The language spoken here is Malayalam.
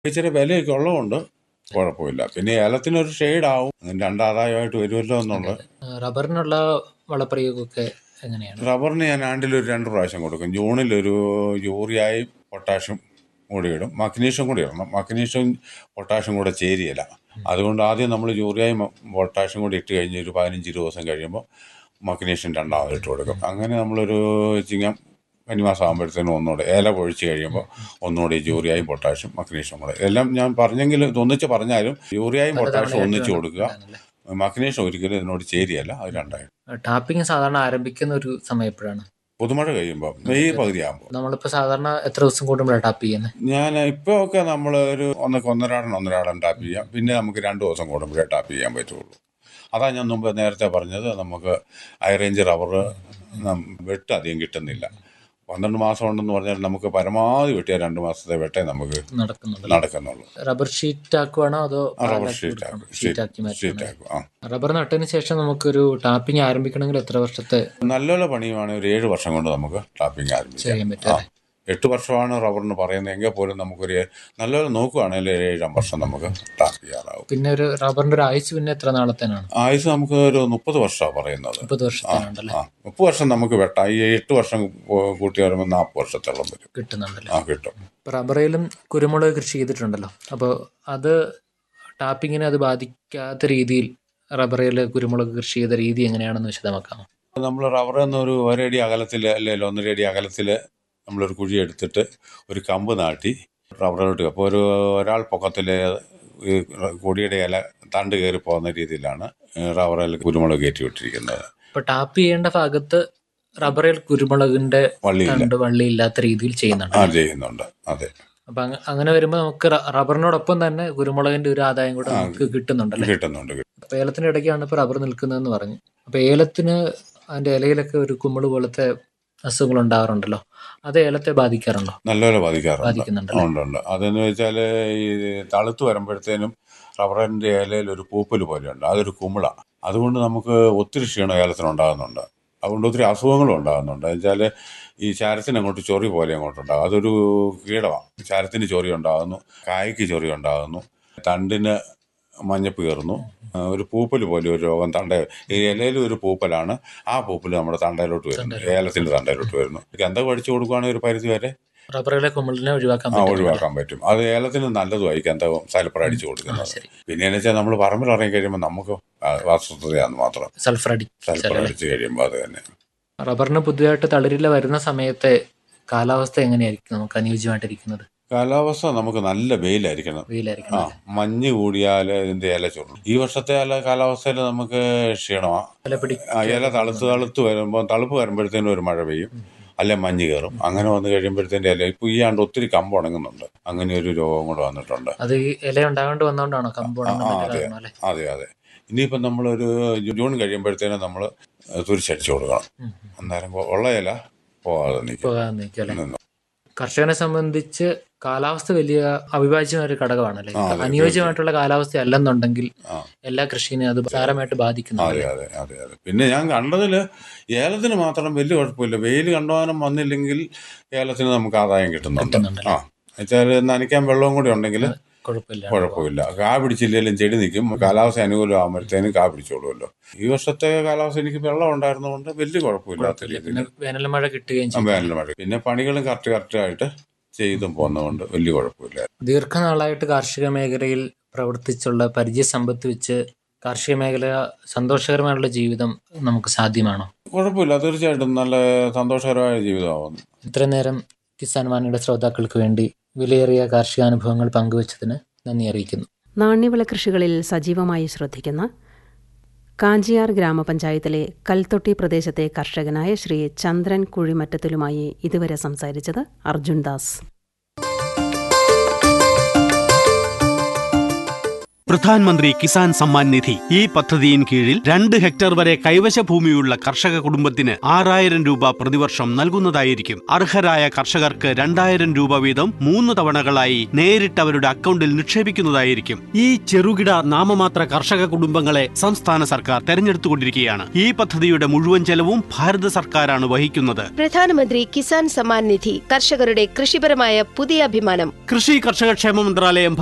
ഇച്ചിരി വിലയൊക്കെ ഉള്ളതുകൊണ്ട് കുഴപ്പമില്ല പിന്നെ ഏലത്തിനൊരു ഷെയ്ഡാവും രണ്ടാദായമായിട്ട് വരുമല്ലോ എന്നുള്ളത് റബ്ബറിനുള്ള വളപ്രയോഗമൊക്കെ എങ്ങനെയാണ് റബ്ബറിന് ഞാൻ ആണ്ടിലൊരു രണ്ട് പ്രാവശ്യം കൊടുക്കും ജൂണിലൊരു യൂറിയായും പൊട്ടാഷ്യം കൂടി ഇടും മഗ്നീഷ്യം കൂടി ഇടണം മഗ്നീഷ്യം പൊട്ടാഷ്യം കൂടെ ചേരിയില്ല അതുകൊണ്ട് ആദ്യം നമ്മൾ യൂറിയായും പൊട്ടാഷ്യം കൂടി ഇട്ട് കഴിഞ്ഞ് ഒരു പതിനഞ്ച് ദിവസം കഴിയുമ്പോൾ മഗ്നീഷ്യം രണ്ടാമത് ഇട്ട് കൊടുക്കും അങ്ങനെ നമ്മളൊരു ചിങ്ങം കന്നിമാസം ആകുമ്പോഴത്തേനും ഒന്നുകൂടെ ഏല പൊഴിച്ച് കഴിയുമ്പോൾ ഒന്നുകൂടി യൂറിയായും പൊട്ടാഷ്യം മഗ്നീഷ്യം കൂടെ എല്ലാം ഞാൻ പറഞ്ഞെങ്കിലും ഇത് ഒന്നിച്ച് പറഞ്ഞാലും യൂറിയായും പൊട്ടാഷ്യം ഒന്നിച്ച് കൊടുക്കുക മഗ്നീഷ്യം ഒരിക്കലും ഇതിനോട് ചേരിയല്ല അത് രണ്ടായിട്ട് ടാപ്പിംഗ് സാധാരണ ആരംഭിക്കുന്ന ഒരു സമയം എപ്പോഴാണ് പുതുമഴ കഴിയുമ്പോൾ മെയ് പകുതിയാകുമ്പോൾ നമ്മളിപ്പോ സാധാരണ എത്ര ദിവസം കൂടുമ്പോഴാണ് ടാപ്പ് ചെയ്യുന്നത് ഞാൻ ഇപ്പോൾ ഒക്കെ നമ്മൾ ഒരു ഒന്നൊക്കെ ഒന്നരാടൻ ഒന്നരാടൻ ടാപ്പ് ചെയ്യാം പിന്നെ നമുക്ക് രണ്ട് ദിവസം കൂടുമ്പോഴേ ടാപ്പ് ചെയ്യാൻ പറ്റുള്ളൂ അതാ ഞാൻ മുമ്പ് നേരത്തെ പറഞ്ഞത് നമുക്ക് ഹൈ റേഞ്ച് റബ്ബർ വെട്ട് അധികം കിട്ടുന്നില്ല പന്ത്രണ്ട് മാസം ഉണ്ടെന്ന് പറഞ്ഞാൽ നമുക്ക് പരമാവധി വെട്ടിയാൽ രണ്ട് മാസത്തെ വെട്ടേ നമുക്ക് നടക്കുന്നുണ്ട് നടക്കുന്നുള്ളൂ റബ്ബർ ഷീറ്റ് ആക്കുവാണോ അതോ ആ, റബ്ബർ പാലാക്കി ഷീറ്റ് കൊടുക്കണോ? ആക്കും ഷീറ്റ് ആക്കി ഷീറ്റ് മാറ്റണം ആക്കും ആ റബ്ബർ നട്ടതിന് ശേഷം നമുക്കൊരു ടാപ്പിംഗ് ആരംഭിക്കണമെങ്കിൽ എത്ര വർഷത്തെ നല്ലപോലെ പണിയുവാണെങ്കിൽ ഒരു ഏഴ് വർഷം കൊണ്ട് നമുക്ക് ടാപ്പിംഗ് ആരംഭിക്കാം ചെയ്യാൻ പറ്റും ആ എട്ട് വർഷമാണ് റബ്ബറിന് പറയുന്നത് എങ്കിൽ പോലും നമുക്കൊരു നല്ലപോലെ നോക്കുകയാണെങ്കിൽ ഒരു ഏഴാം വർഷം നമുക്ക് ടാപ്പ് ചെയ്യാറാവും പിന്നെ ഒരു റബ്ബറിന്റെ ഒരു ആയുസ് പിന്നെ എത്ര നാളത്തേനാണ് ആയുസ് നമുക്ക് ഒരു മുപ്പത് വർഷമാണ് പറയുന്നത് മുപ്പത് വർഷത്തേനുണ്ടല്ലേ ആ മുപ്പത് വർഷം നമുക്ക് വെട്ടാം ഈ എട്ട് വർഷം കൂ- കൂട്ടി വരുമ്പോൾ നാൽപ്പത് വർഷത്തോളം വരും കിട്ടുന്നുണ്ടല്ലേ ആ കിട്ടും ഇപ്പൊ റബ്ബറിലും കുരുമുളക് കൃഷി ചെയ്തിട്ടുണ്ടല്ലോ അപ്പോൾ അത് ടാപ്പിങ്ങിനെ അത് ബാധിക്കാത്ത രീതിയിൽ റബ്ബറിൽ കുരുമുളക് കൃഷി ചെയ്ത രീതി എങ്ങനെയാണെന്ന് വിശദമാക്കാമോ നമ്മൾ റബ്ബറിൽ നിന്ന് ഒരു ഒരടി അകലത്തിൽ അല്ലെങ്കിൽ ഒന്നര അടി അകലത്തിൽ നമ്മളൊരു കുഴി എടുത്തിട്ട് ഒരു കമ്പ് നാട്ടി റബ്ബറിലോട്ട് അപ്പോൾ ഒരു ഒരാൾ പൊക്കത്തിൽ ഈ കൊടിയുടെ ഇല തണ്ട് കയറി പോകുന്ന രീതിയിലാണ് റബ്ബറിൽ കുരുമുളക് കയറ്റി വിട്ടിരിക്കുന്നത് ഇപ്പൊ ടാപ്പ് ചെയ്യേണ്ട ഭാഗത്ത് റബ്ബറിൽ കുരുമുളകിന്റെ വള്ളിയില്ല തണ്ട് വള്ളി ഇല്ലാത്ത രീതിയിൽ ചെയ്യുന്നുണ്ട് ആ ചെയ്യുന്നുണ്ട് അതെ അപ്പൊ അങ്ങ- അങ്ങനെ വരുമ്പോൾ നമുക്ക് റ- റബ്ബറിനോടൊപ്പം തന്നെ കുരുമുളകിന്റെ ഒരു ആദായം കൂടെ നമുക്ക് കിട്ടുന്നുണ്ടല്ലേ കിട്ടുന്നുണ്ട് അപ്പൊ ഏലത്തിന്റെ ഇടയ്ക്കാണ് ഇപ്പൊ റബ്ബർ നിൽക്കുന്നതെന്ന് പറഞ്ഞു അപ്പൊ ഏലത്തിന് അതിന്റെ ഇലയിലൊക്കെ ഒരു കുമിള് പോലത്തെ അസുഖങ്ങൾ ഉണ്ടാവാറുണ്ടല്ലോ അത് ഏലത്തെ ബാധിക്കാറുണ്ടോ നല്ലപോലെ ബാധിക്കാറുണ്ട് ബാധിക്കുന്നുണ്ടല്ലോ ഉണ്ട് ഉണ്ട് അതെന്ന് വെച്ചാൽ ഈ തളുത്ത് വരുമ്പോഴത്തേനും റബ്ബറിൻ്റെ ഇലയിൽ ഒരു പൂപ്പൽ പോലെയുണ്ട് അതൊരു കുമിള അതുകൊണ്ട് നമുക്ക് ഒത്തിരി ക്ഷീണം ഏലത്തിന് ഉണ്ടാകുന്നുണ്ട് അതുകൊണ്ട് ഒത്തിരി അസുഖങ്ങളും ഉണ്ടാകുന്നുണ്ട് വെച്ചാൽ ഈ ചാരത്തിന് അങ്ങോട്ട് ചൊറി പോലെ അങ്ങോട്ട് ഉണ്ടാകും അതൊരു കീടമാണ് ചാരത്തിന് ചൊറി ഉണ്ടാകുന്നു കായ്ക്ക് ചൊറി ഉണ്ടാകുന്നു തണ്ടിന് മഞ്ഞപ്പ് കയറുന്നു ആ, ഒരു പൂപ്പൽ പോലെ ഒരു രോഗം തണ്ട ഈ ഇലയിൽ ഒരു പൂപ്പലാണ് ആ പൂപ്പൽ നമ്മുടെ തണ്ടയിലോട്ട് വരുന്നു ഏലത്തിന്റെ തണ്ടയിലോട്ട് വരുന്നു ഗന്ധം അടിച്ചു കൊടുക്കുകയാണെങ്കിൽ ഒരു പരിധി വരെ റബ്ബറിലെ കുമിളിനെ ഒഴിവാക്കാൻ ആ പറ്റും ഒഴിവാക്കാൻ പറ്റും അത് ഏലത്തിന് നല്ലതുമായിരിക്കും എന്താ സൽപ്പറ അടിച്ചു കൊടുക്കുന്നത് ശരി പിന്നെ എന്ന് വെച്ചാൽ നമ്മൾ പറമ്പിൽ ഇറങ്ങി കഴിയുമ്പോൾ നമുക്ക് അസ്വസ്ഥതയാന്ന് മാത്രം സൾഫർ അടി സൽപ്പറ അടിച്ചു കഴിയുമ്പോൾ അത് തന്നെ റബ്ബറിന് പുതിയതായിട്ട് തളിരില വരുന്ന സമയത്തെ കാലാവസ്ഥ എങ്ങനെയായിരിക്കും നമുക്ക് അനുയോജ്യമായിട്ടിരിക്കുന്നത് കാലാവസ്ഥ നമുക്ക് നല്ല വെയിലായിരിക്കണം ആ വെയിലായിരിക്കും മഞ്ഞ് കൂടിയാൽ ഇതിന്റെ ഇല ചുരുളും ഈ വർഷത്തെ ഇല കാലാവസ്ഥയിൽ നമുക്ക് ക്ഷീണമാണ് ഇല പിടി ആ ഇല തളുത്ത് തളുത്ത് വരുമ്പോൾ തളുപ്പ് വരുമ്പോഴത്തേനും ഒരു മഴ പെയ്യും അല്ലെ മഞ്ഞ് കയറും അങ്ങനെ വന്നു കഴിയുമ്പോഴത്തേൻ്റെ ഇല ഇപ്പോൾ ഈ ആണ്ട് ഒത്തിരി കമ്പ് ഉണങ്ങുന്നുണ്ട് അങ്ങനെ ഒരു രോഗം കൂടെ വന്നിട്ടുണ്ട് അത് ഈ ഇല ഉണ്ടാകാണ്ട് വന്നോണ്ടാണോ കമ്പ് ആ, ഉണങ്ങുന്നതിന്റെ അതെ. കാരണം അല്ലേ അതെ അതെ ഇനിയിപ്പം നമ്മളൊരു ജൂൺ കഴിയുമ്പോഴത്തേനും നമ്മൾ തുരിച്ചടിച്ചു കൊടുക്കണം ഉം. അന്നേരം കൊ- ഉള്ള ഇല പോകാതെ നിൽക്കും പോകാൻ നിൽക്കും അല്ലേ നിന്നു. കർഷകനെ സംബന്ധിച്ച് കാലാവസ്ഥ വലിയ അവിഭാജ്യമായ ഒരു ഘടകമാണല്ലേ ആ, അതെ, അനുയോജ്യമായിട്ടുള്ള കാലാവസ്ഥ അല്ലെന്നുണ്ടെങ്കിൽ ആ. എല്ലാ കൃഷിനെയും അത് സാരമായിട്ട് ബാധിക്കുന്നുണ്ട് അതെ അതെ അതെ അതെ പിന്നെ ഞാൻ കണ്ടതിൽ ഏലത്തിന് മാത്രം വലിയ കുഴപ്പമില്ല വെയിൽ കണ്ടുവാനും വന്നില്ലെങ്കിൽ ഏലത്തിന് നമുക്ക് ആദായം കിട്ടുന്നുണ്ട് കിട്ടുന്നുണ്ടല്ലേ? ആ വെച്ചാൽ നനയ്ക്കാൻ വെള്ളവും കൂടി ഉണ്ടെങ്കിൽ കുഴപ്പമില്ല കുഴപ്പമില്ല കാ പിടിച്ചില്ലെങ്കിലും ചെടി നിൽക്കും കാലാവസ്ഥ അനുകൂലമാകുമ്പോഴത്തേനും കാ പിടിച്ചോളുമല്ലോ ഈ വർഷത്തെ കാലാവസ്ഥ എനിക്ക് വെള്ളം ഉണ്ടായിരുന്നതുകൊണ്ട് വലിയ കുഴപ്പമില്ലാത്ത രീതിയിൽ പിന്നെ വേനൽ മഴ കിട്ടുകയും ആ, ചെയ്യും വേനൽ മഴ പിന്നെ പണികളും കറക്റ്റ് കറക്റ്റായിട്ട് ചെയ്തും പോകുന്നതുകൊണ്ട് വലിയ കുഴപ്പമില്ല ദീർഘനാളായിട്ട് കാർഷിക മേഖലയിൽ പ്രവർത്തിച്ചുള്ള പരിചയ സമ്പത്ത് വെച്ച് കാർഷിക മേഖല സന്തോഷകരമായുള്ള ജീവിതം നമുക്ക് സാധ്യമാണോ കുഴപ്പമില്ല തീർച്ചയായിട്ടും നല്ല സന്തോഷകരമായ ജീവിതമാവുന്നു ഇത്രയും നേരം കിസാൻ വാണിയുടെ ശ്രോതാക്കൾക്ക് വേണ്ടി വിലയേറിയ കാർഷിക അനുഭവങ്ങൾ പങ്കുവച്ചതിന് നന്ദി അറിയിക്കുന്നു നാണ്യവിള കൃഷികളിൽ സജീവമായി ശ്രദ്ധിക്കുന്ന കാഞ്ചിയാർ ഗ്രാമപഞ്ചായത്തിലെ കൽത്തൊട്ടി പ്രദേശത്തെ കർഷകനായ ശ്രീ ചന്ദ്രൻ കുഴിമറ്റത്തിലുമായി ഇതുവരെ സംസാരിച്ചത് അർജുൻ ദാസ് പ്രധാനമന്ത്രി കിസാൻ സമ്മാൻ നിധി ഈ പദ്ധതിയിൻ കീഴിൽ രണ്ട് ഹെക്ടർ വരെ കൈവശ ഭൂമിയുള്ള കർഷക കുടുംബത്തിന് ആറായിരം രൂപ പ്രതിവർഷം നൽകുന്നതായിരിക്കും അർഹരായ കർഷകർക്ക് രണ്ടായിരം രൂപ വീതം മൂന്ന് തവണകളായി നേരിട്ട് അവരുടെ അക്കൗണ്ടിൽ നിക്ഷേപിക്കുന്നതായിരിക്കും ഈ ചെറുകിട നാമമാത്ര കർഷക കുടുംബങ്ങളെ സംസ്ഥാന സർക്കാർ തെരഞ്ഞെടുത്തുകൊണ്ടിരിക്കുകയാണ് ഈ പദ്ധതിയുടെ മുഴുവൻ ചെലവും ഭാരത സർക്കാരാണ് വഹിക്കുന്നത് പ്രധാനമന്ത്രി കിസാൻ സമ്മാൻ നിധി കർഷകരുടെ കൃഷിപരമായ പുതിയ അഭിമാനം കൃഷി കർഷക ക്ഷേമ മന്ത്രാലയം